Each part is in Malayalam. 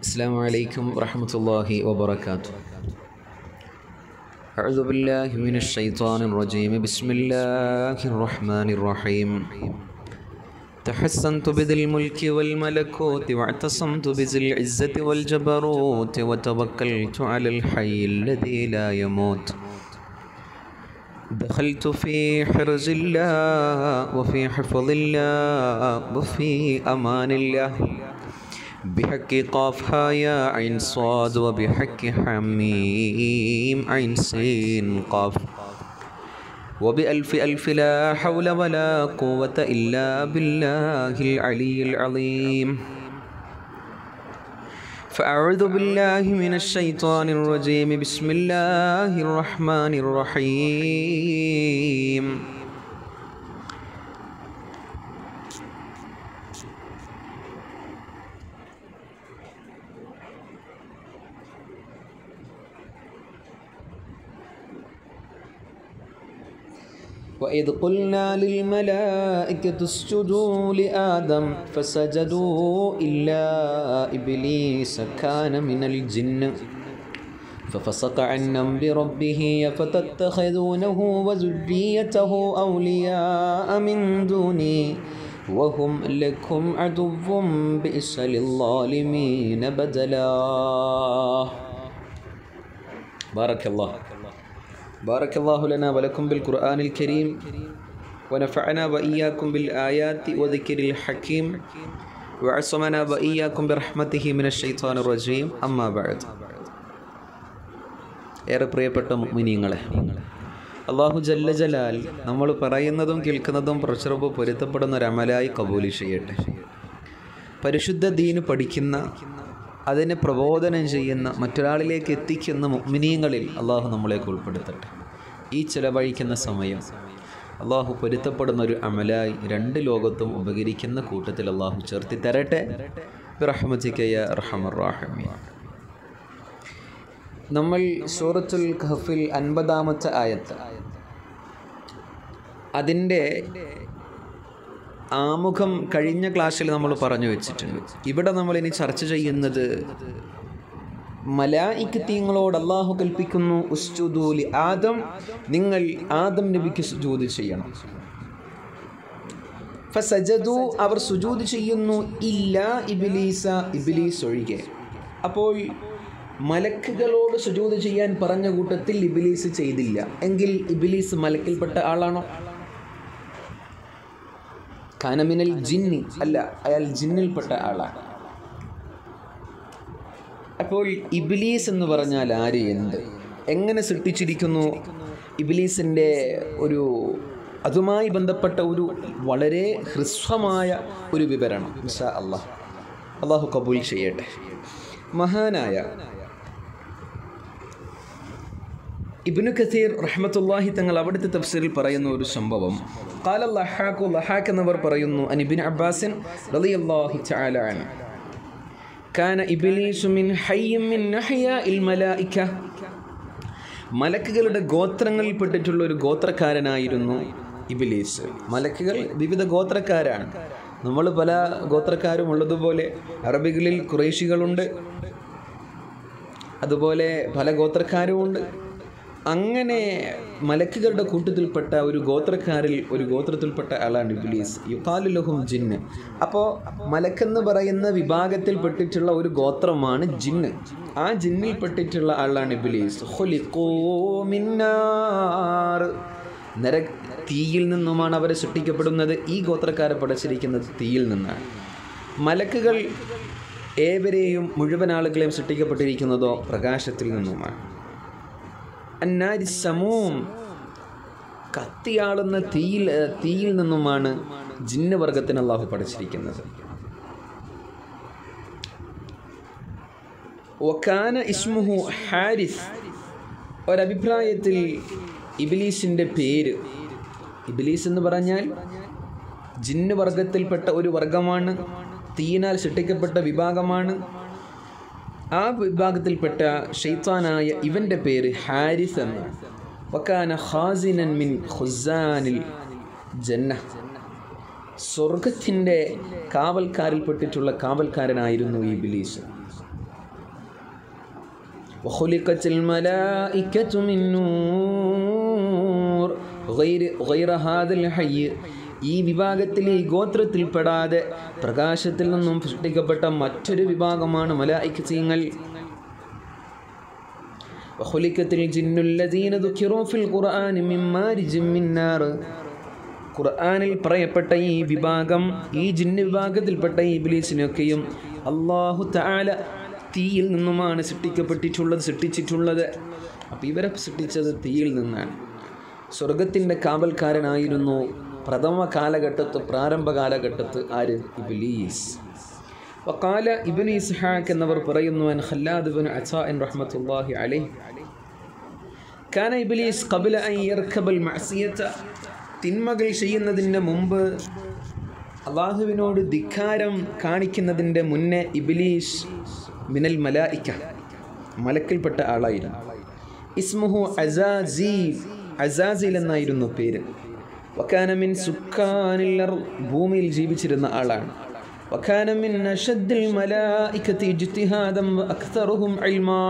السلام عليكم ورحمة الله وبركاته أعوذ بالله من الشيطان الرجيم بسم الله الرحمن الرحيم تحسنت بذي الملك والملكوت واعتصمت بذي العزة والجبروت وتوكلت على الحي الذي لا يموت دخلت في حرز الله وفي حفظ الله وفي أمان الله بحق قاف يا عين صاد وبحق حميم عين سين قاف وبألف ألف لا حول ولا قوة إلا بالله العلي العظيم فأعوذ بالله من الشيطان الرجيم بسم الله الرحمن الرحيم وإذ قلنا للملائكة اسجدوا لآدم فسجدوا إلا إبليس كان من الجن ففسق عن أمر ربه فتتخذونه وذريته أولياء من دوني وهم لكم عدو بئس للظالمين بدلا بارك الله بارك الله لنا ولكم بالقرآن الكريم ونفعنا وإياكم بالآيات وذكر الحكيم وعصمنا وإياكم برحمته من الشيطان الرجيم أما بعد ഏറെ പ്രിയപ്പെട്ട മുഗ്മിനീങ്ങളെ അള്ളാഹു ജല്ല ജലാൽ നമ്മൾ പറയുന്നതും കേൾക്കുന്നതും പ്രശ്രബ് പൊരുത്തപ്പെടുന്ന ഒരു അമലായി കബൂലി ചെയ്യട്ടെ പരിശുദ്ധ ദീന് പഠിക്കുന്ന അതിനെ പ്രബോധനം ചെയ്യുന്ന മറ്റൊരാളിലേക്ക് എത്തിക്കുന്ന മുഗ്മിനീങ്ങളിൽ അള്ളാഹു നമ്മളേക്ക് ഉൾപ്പെടുത്തട്ടെ ഈ ചിലവഴിക്കുന്ന സമയം അള്ളാഹു പൊരുത്തപ്പെടുന്ന ഒരു അമലായി രണ്ട് ലോകത്തും ഉപകരിക്കുന്ന കൂട്ടത്തിൽ അള്ളാഹു ചേർത്തി തരട്ടെ റഹ്മത്തിക്കയ്യ റഹമറാഹമി നമ്മൾ സൂറത്തുൽ ഖഫിൽ അൻപതാമത്തെ ആയത്ത് അതിൻ്റെ ആമുഖം കഴിഞ്ഞ ക്ലാസ്സിൽ നമ്മൾ പറഞ്ഞു വെച്ചിട്ടുണ്ട് ഇവിടെ നമ്മൾ ഇനി ചർച്ച ചെയ്യുന്നത് മലായിക്കത്തീങ്ങളോട് അള്ളാഹു കൽപ്പിക്കുന്നു ഉസ്തുദൂലി ആദം നിങ്ങൾ ആദം നബിക്ക് സുജൂത് ചെയ്യണം ഫസജദു അവർ സുജൂത് ചെയ്യുന്നു ഇല്ല ഇബിലീസ ഇബിലീസ് ഒഴികെ അപ്പോൾ മലക്കുകളോട് സുജൂത് ചെയ്യാൻ പറഞ്ഞ കൂട്ടത്തിൽ ഇബിലീസ് ചെയ്തില്ല എങ്കിൽ ഇബിലീസ് മലക്കിൽപ്പെട്ട ആളാണോ ഖാനമിനൽ ജിന്നി അല്ല അയാൾ ജിന്നിൽപ്പെട്ട ആളാണ് അപ്പോൾ ഇബിലീസ് എന്ന് പറഞ്ഞാൽ ആര് എന്ത് എങ്ങനെ സൃഷ്ടിച്ചിരിക്കുന്നു ഇബിലീസിൻ്റെ ഒരു അതുമായി ബന്ധപ്പെട്ട ഒരു വളരെ ഹ്രസ്വമായ ഒരു വിവരണം മിസാ അള്ളാഹ് അള്ളാഹു കബൂൽ ചെയ്യട്ടെ മഹാനായ ഇബ്നു കസീർ റഹ്മത്തുല്ലാഹി തങ്ങൾ അവിടുത്തെ തഫ്സീറിൽ പറയുന്ന ഒരു സംഭവം ഖാല ലഹാഖു ലഹാഖ് എന്നവർ പറയുന്നു അൻ ഇബ്നു അബ്ബാസിൻ റളിയല്ലാഹു തആല അൻ കാന ഇബ്ലീസു മിൻ ഹയ്യിൻ മിൻ നഹ്യാഇൽ മലായിക മലക്കുകളുടെ ഗോത്രങ്ങളിൽപ്പെട്ടിട്ടുള്ള ഒരു ഗോത്രക്കാരനായിരുന്നു ഇബിലീസ് മലക്കുകൾ വിവിധ ഗോത്രക്കാരാണ് നമ്മൾ പല ഗോത്രക്കാരും ഉള്ളതുപോലെ അറബികളിൽ കുറേശികളുണ്ട് അതുപോലെ പല ഗോത്രക്കാരുമുണ്ട് അങ്ങനെ മലക്കുകളുടെ കൂട്ടത്തിൽപ്പെട്ട ഒരു ഗോത്രക്കാരിൽ ഒരു ഗോത്രത്തിൽപ്പെട്ട ആളാണ് ഇബിലീസ് യുക്കാലുലഹും ജിന്ന് അപ്പോൾ മലക്കെന്ന് പറയുന്ന വിഭാഗത്തിൽപ്പെട്ടിട്ടുള്ള ഒരു ഗോത്രമാണ് ജിന്ന് ആ ജിന്നിൽപ്പെട്ടിട്ടുള്ള ആളാണ് ഇബിലീസ് നര തീയിൽ നിന്നുമാണ് അവരെ സൃഷ്ടിക്കപ്പെടുന്നത് ഈ ഗോത്രക്കാരെ പടച്ചിരിക്കുന്നത് തീയിൽ നിന്നാണ് മലക്കുകൾ ഏവരെയും മുഴുവൻ ആളുകളെയും സൃഷ്ടിക്കപ്പെട്ടിരിക്കുന്നതോ പ്രകാശത്തിൽ നിന്നുമാണ് അന്നാരി സമൂം കത്തിയാളുന്ന തീയിൽ തീയിൽ നിന്നുമാണ് ജിന്ന വർഗത്തിന് അള്ളാഹു പഠിച്ചിരിക്കുന്നത് ഒക്കാന ഇസ്മുഹു ഹാരിസ് ഒരഭിപ്രായത്തിൽ ഇബിലീസിൻ്റെ പേര് ഇബിലീസ് എന്ന് പറഞ്ഞാൽ ജിന്ന് വർഗത്തിൽപ്പെട്ട ഒരു വർഗമാണ് തീയിനാൽ സൃഷ്ടിക്കപ്പെട്ട വിഭാഗമാണ് ആ വിഭാഗത്തിൽപ്പെട്ട ഷെയ്ത്താനായ ഇവൻ്റെ പേര് ഹാരിസ് എന്ന് വക്കാന ഖാസിനൻ മിൻ ഖുസാനിൽ ജന്ന സ്വർഗത്തിൻ്റെ കാവൽക്കാരിൽപ്പെട്ടിട്ടുള്ള കാവൽക്കാരനായിരുന്നു ഈ ബിലീസ് وخلقت الملائكة من نور غير غير هذا الحي ഈ വിഭാഗത്തിൽ ഈ ഗോത്രത്തിൽപ്പെടാതെ പ്രകാശത്തിൽ നിന്നും സൃഷ്ടിക്കപ്പെട്ട മറ്റൊരു വിഭാഗമാണ് മലായിക്കീങ്ങൾ وخلقت الجن الذين ذكروا في القرآن من مارج من نار ഖുർആനിൽ പറയപ്പെട്ട ഈ വിഭാഗം ഈ ജിന്ന് വിഭാഗത്തിൽപ്പെട്ട ഈ ഇബ്ലീസിനൊക്കെയും അള്ളാഹു താല തീയിൽ നിന്നുമാണ് സൃഷ്ടിക്കപ്പെട്ടിട്ടുള്ളത് സൃഷ്ടിച്ചിട്ടുള്ളത് അപ്പോൾ ഇവരെ സൃഷ്ടിച്ചത് തീയിൽ നിന്നാണ് സ്വർഗത്തിൻ്റെ കാവൽക്കാരനായിരുന്നു പ്രഥമ കാലഘട്ടത്ത് പ്രാരംഭ കാലഘട്ടത്ത് ആര് ഇബ്ലീസ് വക്കാല ഇബിൻ ഇസ്ഹാഖ് എന്നവർ പറയുന്നു അൻ ഖല്ലാദ് ബിൻ അസാൻ റഹ്മത്തുള്ളാഹി അലൈഹി കാന ഇബ്ലീസ് ഖബല അൻ യർക്കബൽ മഅസിയത തിന്മകൾ ചെയ്യുന്നതിന് മുമ്പ് അള്ളാഹുവിനോട് ധിക്കാരം കാണിക്കുന്നതിൻ്റെ മുന്നേ ഇബ്ലീസ് മിനൽ മലായിക്ക മലക്കിൽപ്പെട്ട ആളായിരുന്നു ഇസ്മുഹു അസാസീൽ അസാസിൽ എന്നായിരുന്നു പേര് വക്കാനമിൻ സുക്കാനിൽ ഭൂമിയിൽ ജീവിച്ചിരുന്ന ആളാണ് وكان من أشد الملائكة اجتهادا وأكثرهم علما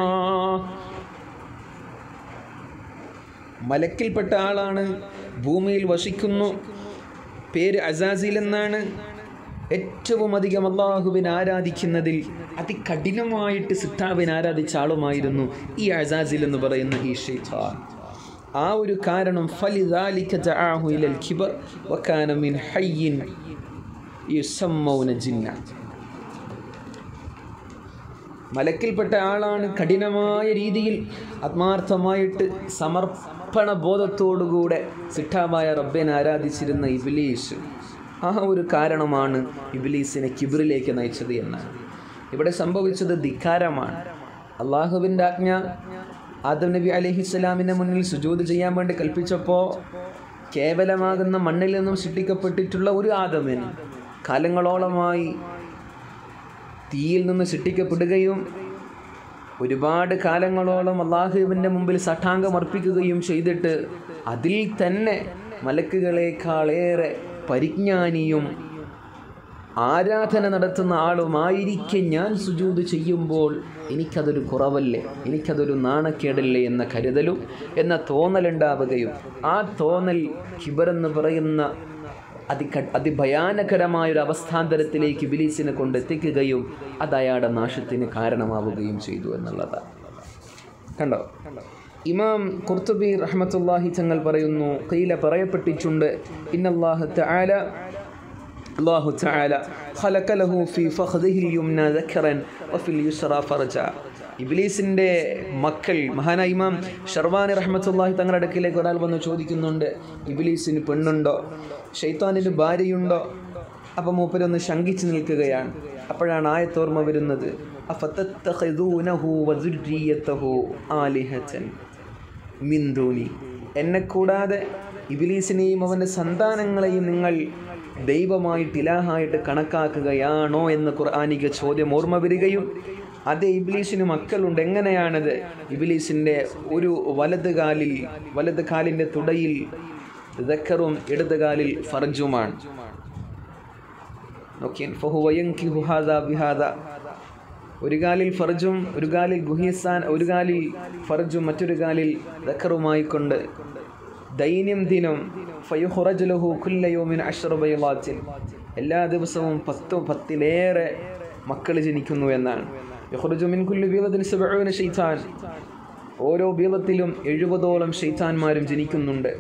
മലക്കിൽപ്പെട്ട ആളാണ് ഭൂമിയിൽ വസിക്കുന്നു പേര് അസാസിൽ എന്നാണ് ഏറ്റവും അധികം അള്ളാഹുവിനെ ആരാധിക്കുന്നതിൽ അതികഠിനമായിട്ട് സിട്ടാവിനെ ആരാധിച്ച ആളുമായിരുന്നു ഈ അസാസിൽ എന്ന് പറയുന്ന ഈ ഷെയ്ഖാൻ ആ ഒരു കാരണം ഫലിദാലിക ജഅഹു ഇലൽ കിബർ വകാന മിൻ ഹയ്യിൻ യുസമ്മൗന ജിന്ന മലക്കിൽപ്പെട്ട ആളാണ് കഠിനമായ രീതിയിൽ ആത്മാർത്ഥമായിട്ട് സമർപ്പണ ബോധത്തോടുകൂടെ സിട്ടാവായ റബ്ബിനെ ആരാധിച്ചിരുന്ന ഇബിലീസ് ആ ഒരു കാരണമാണ് ഇബിലീസിനെ കിബിറിലേക്ക് നയിച്ചത് എന്നാണ് ഇവിടെ സംഭവിച്ചത് ധിക്കാരമാണ് അള്ളാഹുവിൻ്റെ ആജ്ഞ ആദം നബി അലഹിസ്സലാമിൻ്റെ മുന്നിൽ സുജൂത് ചെയ്യാൻ വേണ്ടി കൽപ്പിച്ചപ്പോൾ കേവലമാകുന്ന മണ്ണിൽ നിന്നും സൃഷ്ടിക്കപ്പെട്ടിട്ടുള്ള ഒരു ആദമിന് കാലങ്ങളോളമായി തീയിൽ നിന്ന് സൃഷ്ടിക്കപ്പെടുകയും ഒരുപാട് കാലങ്ങളോളം അള്ളാഹുവിൻ്റെ മുമ്പിൽ സഠാംഗം അർപ്പിക്കുകയും ചെയ്തിട്ട് അതിൽ തന്നെ മലക്കുകളെക്കാളേറെ പരിജ്ഞാനിയും ആരാധന നടത്തുന്ന ആളുമായിരിക്കെ ഞാൻ സുജൂത് ചെയ്യുമ്പോൾ എനിക്കതൊരു കുറവല്ലേ എനിക്കതൊരു നാണക്കേടല്ലേ എന്ന കരുതലും എന്ന തോന്നലുണ്ടാവുകയും ആ തോന്നൽ ഹിബറെന്ന് പറയുന്ന അതി അതിഭയാനകരമായ ഒരു അവസ്ഥാന്തരത്തിലേക്ക് ബിലീസിനെ കൊണ്ടെത്തിക്കുകയും അത് അയാളുടെ നാശത്തിന് കാരണമാവുകയും ചെയ്തു എന്നുള്ളതാണ് കണ്ടോ ഇമാം ഖുർത്തുബി റഹ്മത്തുല്ലാഹി തങ്ങൾ പറയുന്നു കയ്യില പറയപ്പെട്ടിട്ടുണ്ട് ഇന്നല്ലാഹു തആല അല്ലാഹു തആല ഖലഖ ലഹു ഫീ ഫഖദിഹിൽ യുംന ദക്കറൻ വഫിൽ യുസ്റ ഫർജ ഇബ്ലീസിൻ്റെ മക്കൾ മഹാനായ ഇമാം ഷർവാനി റഹ്മത്തുല്ലാഹി തങ്ങളുടെ അടുക്കിലേക്ക് ഒരാൾ വന്ന് ചോദിക്കുന്നുണ്ട് ഇബ്ലീസിന് പെണ്ണുണ്ടോ ഷെയ്ത്താനിന് ഭാര്യയുണ്ടോ അപ്പം മൂപ്പരൊന്ന് ശങ്കിച്ച് നിൽക്കുകയാണ് അപ്പോഴാണ് ആയത്തോർമ്മ വരുന്നത് അഫത്തത്തഖിദൂനഹു വസുർരിയത്തഹു ആലിഹത്തൻ മിന്ദൂനി എന്നെ കൂടാതെ ഇബിലീസിനെയും അവൻ്റെ സന്താനങ്ങളെയും നിങ്ങൾ ദൈവമായിട്ട് ഇലാഹായിട്ട് കണക്കാക്കുകയാണോ എന്ന് ഖുർആാനിക ചോദ്യം ഓർമ്മ വരികയും അതേ ഇബിലീസിന് മക്കളുണ്ട് എങ്ങനെയാണത് ഇബിലീസിൻ്റെ ഒരു വലത് കാലിൽ വലത് കാലിൻ്റെ തുടയിൽ ദക്കറും ഇടത് കാലിൽ ഫർജുമാണ് നോക്കിയാൽ ഫഹുവയങ്കി ഹാദ ബിഹാദ ഒരു കാലിൽ ഫർജും ഒരു കാലിൽ ഗുഹിസ്ഥാൻ ഒരു കാലിൽ ഫർജും മറ്റൊരു കാലിൽ ദക്കറുമായി കൊണ്ട് ദൈനംദിനം ഫയുഹുറജുലഹു കുല്ലയോമിൻ അഷ്റബൈലാത്തിൽ എല്ലാ ദിവസവും പത്ത് പത്തിലേറെ മക്കൾ ജനിക്കുന്നു എന്നാണ് യഹുറജുമിൻ കുല്ലു ബീലത്തിന് സബഅൂന ഷെയ്ത്താൻ ഓരോ ബീലത്തിലും എഴുപതോളം ഷെയ്ത്താന്മാരും ജനിക്കുന്നുണ്ട്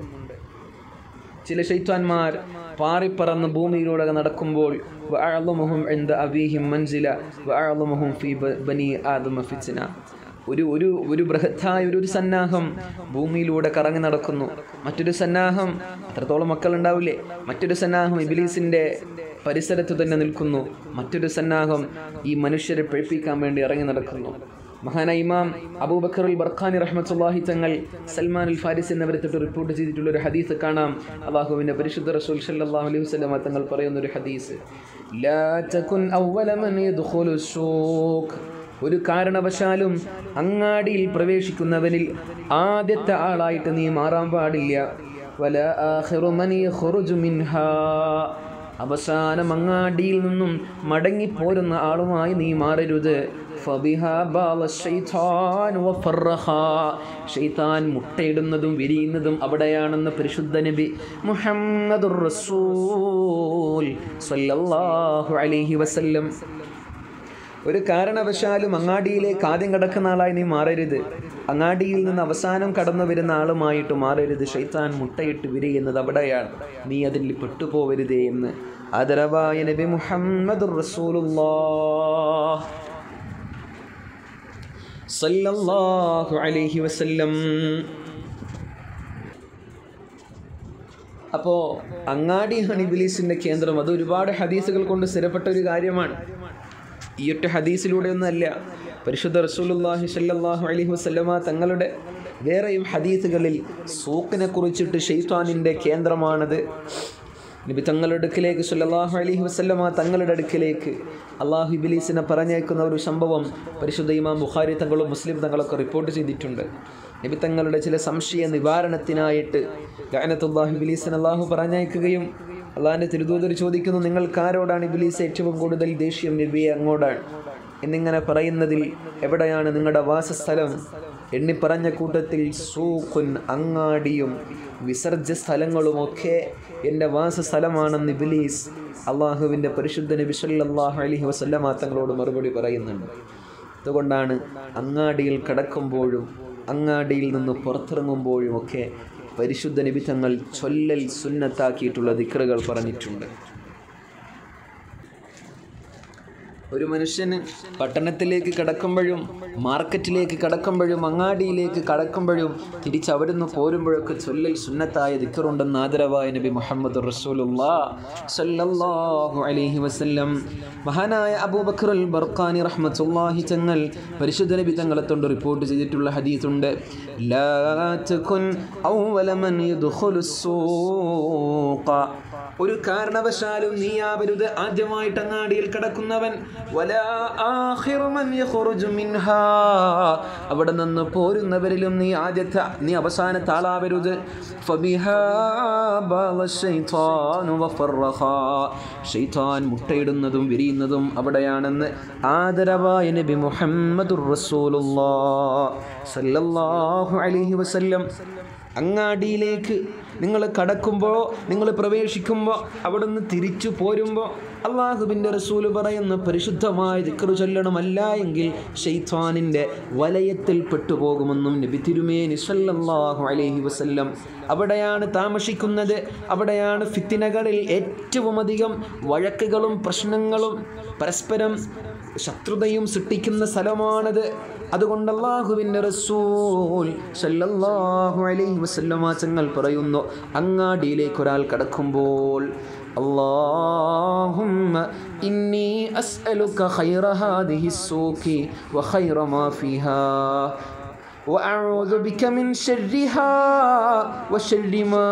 ചില ഷെയ്ത്താന്മാർ പാറിപ്പറന്ന് ഭൂമിയിലൂടെ നടക്കുമ്പോൾ വഅഅലമുഹും ഇൻദ അബീഹിം മൻസില വഅഅലമുഹും ഫീ ബനി ആദമ ഫിത്ന ഒരു ഒരു ഒരു ബൃഹത്തായ ഒരു ഒരു സന്നാഹം ഭൂമിയിലൂടെ കറങ്ങി നടക്കുന്നു മറ്റൊരു സന്നാഹം അത്രത്തോളം മക്കൾ ഉണ്ടാവില്ലേ മറ്റൊരു സന്നാഹം ഇബിലീസിൻ്റെ പരിസരത്ത് തന്നെ നിൽക്കുന്നു മറ്റൊരു സന്നാഹം ഈ മനുഷ്യരെ പഴിപ്പിക്കാൻ വേണ്ടി ഇറങ്ങി നടക്കുന്നു മഹാന ഇമാം അബൂബക്കർ അൽ ബർഖാനി റഹ്മത്തുള്ളാഹി തങ്ങൾ സൽമാൻ അൽ ഫാരിസ് എന്നിവരെ തൊട്ട് റിപ്പോർട്ട് ചെയ്തിട്ടുള്ള ഒരു ഹദീസ് കാണാം അള്ളാഹുവിൻ്റെ പരിശുദ്ധ റസൂൽ സല്ലല്ലാഹു അലൈഹി വസല്ലം തങ്ങൾ പറയുന്ന ഒരു ഹദീസ് ലാ തകുൻ അവല മൻ യദ്ഖുലു സൂഖ് ഒരു കാരണവശാലും അങ്ങാടിയിൽ പ്രവേശിക്കുന്നവനിൽ ആദ്യത്തെ ആളായിട്ട് നീ മാറാൻ പാടില്ല വല ആഖിറു മൻ യഖ്റുജു മിൻഹാ അവസാനം അങ്ങാടിയിൽ നിന്നും മടങ്ങിപ്പോരുന്ന ആളുമായി നീ മാറരുത് ഫബിഹാ ബാവ ശൈത്താൻ വഫറഹാ. ശൈത്താൻ മുട്ടയിടുന്നതും വിരിയുന്നതും അവിടെയാണെന്ന് പരിശുദ്ധ നബി മുഹമ്മദുർ റസൂൽ സല്ലല്ലാഹു അലൈഹി വസല്ലം ഒരു കാരണവശാലും അങ്ങാടിയിലേക്ക് ആദ്യം കിടക്കുന്ന ആളായി നീ മാറരുത് അങ്ങാടിയിൽ നിന്ന് അവസാനം കടന്നു വരുന്ന ആളുമായിട്ട് മാറരുത് ഷൈത്താൻ മുട്ടയിട്ട് വിരിയുന്നത് അവിടെയാണ് നീ അതിൽ പെട്ടുപോവരുതേ എന്ന് ആദരവായ നബി മുഹമ്മദ് റസൂലുള്ളാഹ് സല്ലല്ലാഹു അലൈഹി വസല്ലം അപ്പോൾ അങ്ങാടിയാണ് ഇബിലീസിൻ്റെ കേന്ദ്രം അത് ഒരുപാട് ഹദീസുകൾ കൊണ്ട് സ്ഥിരപ്പെട്ട ഒരു കാര്യമാണ് ഈ ഒറ്റ ഹദീസിലൂടെ ഒന്നല്ല പരിശുദ്ധ റസൂലുള്ളാഹി സ്വല്ലല്ലാഹു അലൈഹി വസല്ലമ തങ്ങളുടെ വേറെയും ഹദീസുകളിൽ സൂക്കിനെ കുറിച്ചിട്ട് ഷെയ്ത്താനിൻ്റെ കേന്ദ്രമാണത് നബി തങ്ങളുടെ അടുക്കിലേക്ക് സല്ലല്ലാഹു അലൈഹി വസല്ലമ തങ്ങളുടെ അടുക്കിലേക്ക് അള്ളാഹു ഇബിലീസിനെ പറഞ്ഞേക്കുന്ന ഒരു സംഭവം പരിശുദ്ധ ഇമാം ബുഖാരി തങ്ങളും മുസ്ലിം തങ്ങളൊക്കെ റിപ്പോർട്ട് ചെയ്തിട്ടുണ്ട് നബി തങ്ങളുടെ ചില സംശയ നിവാരണത്തിനായിട്ട് ഗാനത്തുല്ലാഹു ഇബിലീസിനെ അള്ളാഹു പറഞ്ഞയക്കുകയും അള്ളാഹിൻ്റെ തിരുദൂതർ ചോദിക്കുന്നു നിങ്ങൾക്കാരോടാണ് ഇബിലീസ് ഏറ്റവും കൂടുതൽ ദേഷ്യം നബിയെ അങ്ങോട്ടാണ് എന്നിങ്ങനെ പറയുന്നതിൽ എവിടെയാണ് നിങ്ങളുടെ വാസസ്ഥലം എണ്ണി പറഞ്ഞ കൂട്ടത്തിൽ സൂഖുൻ അങ്ങാടിയും വിസർജ്യ സ്ഥലങ്ങളുമൊക്കെ എൻ്റെ വാസസ്ഥലമാണെന്ന് ഇബിലീസ് അള്ളാഹുവിൻ്റെ പരിശുദ്ധ നബി സല്ലല്ലാഹു അലൈഹി വസല്ലമ തങ്ങളോട് മറുപടി പറയുന്നുണ്ട് അതുകൊണ്ടാണ് അങ്ങാടിയിൽ കിടക്കുമ്പോഴും അങ്ങാടിയിൽ നിന്ന് പുറത്തിറങ്ങുമ്പോഴും ഒക്കെ പരിശുദ്ധ നബി തങ്ങൾ ചൊല്ലൽ സുന്നത്താക്കിയിട്ടുള്ള ദിക്റുകൾ പറഞ്ഞിട്ടുണ്ട് ഒരു മനുഷ്യന് പട്ടണത്തിലേക്ക് കടക്കുമ്പോഴും മാർക്കറ്റിലേക്ക് കടക്കുമ്പോഴും അങ്ങാടിയിലേക്ക് കടക്കുമ്പോഴും തിരിച്ച് അവിടുന്ന് പോരുമ്പോഴൊക്കെ ചൊല്ലൽ സുന്നത്തായ ദിക്കറുണ്ടെന്ന് ആദരവായ നബി മുഹമ്മദ് റസൂലുള്ളാ സല്ലല്ലാഹു അലൈഹി വസല്ലം മഹാനായ അബൂബക്കർ അൽ ബർഖാനി റഹ്മത്തുള്ളാഹി തങ്ങൾ പരിശുദ്ധ നബി തങ്ങളെ കൊണ്ട് റിപ്പോർട്ട് ചെയ്തിട്ടുള്ള ഹദീസുണ്ട് ലാ തകുൻ അവല മൻ യദ്ഖുലു സൂഖ ഒരു കാരണവശാലും നീയാവരുത് ആദ്യമായിട്ട് അങ്ങാടിയിൽ കിടക്കുന്നവൻ വലാ ആഖിറു മൻ യഖ്റുജു മിൻഹാ അവിടെ നിന്ന് പോരുന്നവരിലും നീ ആദ്യത്തെ നീ അവസാനത്തെ ആളാവരുത് ഫബിഹാ ബാഗ ശൈത്താനു വഫറഹാ ശൈത്താൻ മുട്ടയിടുന്നതും വിരിയുന്നതും അവിടെയാണെന്ന് ആദരവായ നബി മുഹമ്മദുർ റസൂലുള്ളാഹ് സല്ലല്ലാഹു അലൈഹി വസല്ലം അങ്ങാടിയിലേക്ക് നിങ്ങൾ കടക്കുമ്പോൾ നിങ്ങൾ പ്രവേശിക്കുമ്പോൾ അവിടുന്ന് തിരിച്ചു പോരുമ്പോൾ അള്ളാഹുബിൻ്റെ റസൂല് പറയുന്ന പരിശുദ്ധമായ ദിക്കറ് ചൊല്ലണമല്ല എങ്കിൽ ഷെയ്ത്വാനിൻ്റെ വലയത്തിൽ പെട്ടുപോകുമെന്നും നബി തിരുമേനി സല്ലല്ലാഹു അലൈഹി വസല്ലം അവിടെയാണ് താമസിക്കുന്നത് അവിടെയാണ് ഫിത്തിനകളിൽ ഏറ്റവും അധികം വഴക്കുകളും പ്രശ്നങ്ങളും പരസ്പരം ശത്രുതയും സൃഷ്ടിക്കുന്ന സ്ഥലമാണത് അതുകൊണ്ട് അള്ളാഹുവിൻ്റെ റസൂൽ സല്ലല്ലാഹു അലൈഹി വസല്ലമ തങ്ങൾ പറയുന്നു അങ്ങാടിയിലേക്ക് ഒരാൾ കടക്കുമ്പോൾ اللهم إني أسألك خير هذه السوق وخير ما فيها وأعوذ بك من شرها وشر ما